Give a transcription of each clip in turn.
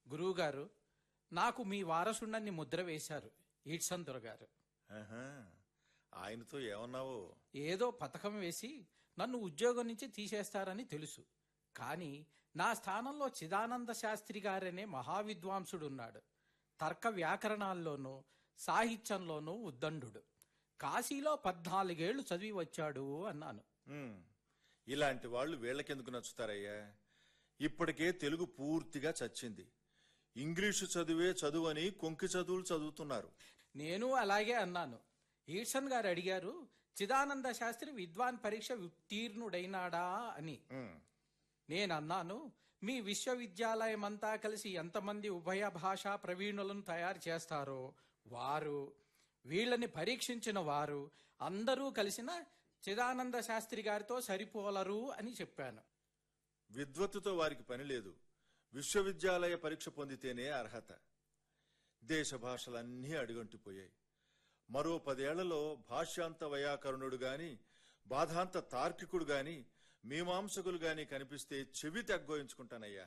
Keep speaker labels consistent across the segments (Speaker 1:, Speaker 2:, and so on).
Speaker 1: గురువుగారు నాకు మీ వారసుండని ముద్ర వేశారు ఈడ్సన్ దొరగారు
Speaker 2: ఆహా, ఆయనతో ఏమన్నావో
Speaker 1: ఏదో పథకం వేసి నన్ను ఉద్యోగం నుంచి తీసేస్తారని తెలుసు కానీ నా స్థానంలో చిదానంద శాస్త్రి గారనే మహావిద్వాంసుడున్నాడు తర్క వ్యాకరణాల్లోనూ సాహిత్యంలోనూ ఉద్దండు కాశీలో పద్నాలుగేళ్లు చదివి వచ్చాడు అన్నాను
Speaker 2: ఉమ్, ఇలాంటి వాళ్ళు వీళ్ళకెందుకు నచ్చుతారయ్యా ఇప్పటికే తెలుగు పూర్తిగా చచ్చింది ఇంగ్లీషు చదివే చదువని కొంకి చదువులు చదువుతున్నారు
Speaker 1: నేను అలాగే అన్నాను ఈడ్సన్ గారు అడిగారు చిదానంద శాస్త్రి విద్వాన్ పరీక్ష ఉత్తీర్ణుడైనాడా అని
Speaker 2: ఉమ్,
Speaker 1: నేనన్నాను మీ విశ్వవిద్యాలయం అంతా కలిసి ఎంతమంది ఉభయ భాషా ప్రవీణులను తయారు చేస్తారో వారు వీళ్ళని పరీక్షించిన వారు అందరూ కలిసిన చిదానంద శాస్త్రి గారితో సరిపోలరు అని చెప్పాను
Speaker 2: విద్వత్తుతో వారికి పని లేదు విశ్వవిద్యాలయ పరీక్ష పొందితేనే అర్హత దేశ భాషలన్నీ అడుగంటిపోయాయి మరో పదేళ్లలో భాష్యాంత వైయాకరణుడు గాని బాధాంత తార్కికుడు గాని మీమాంసకులు గాని కనిపిస్తే చెవి తగ్గోయించుకుంటానయ్యా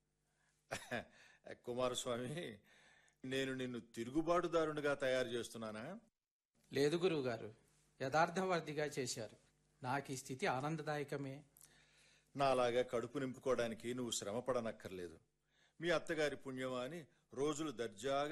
Speaker 2: కుమారస్వామి నేను నిన్ను తిరుగుబాటుదారునిగా తయారు చేస్తున్నానా
Speaker 1: లేదు గురువుగారు యథార్థవాదిగా చేశారు నాకు ఈ స్థితి ఆనందదాయకమే
Speaker 2: నాలాగా కడుపు నింపుకోవడానికి నువ్వు శ్రమ పడనక్కర్లేదు మీ అత్తగారి పుణ్యమా అని రోజులు దర్జాగా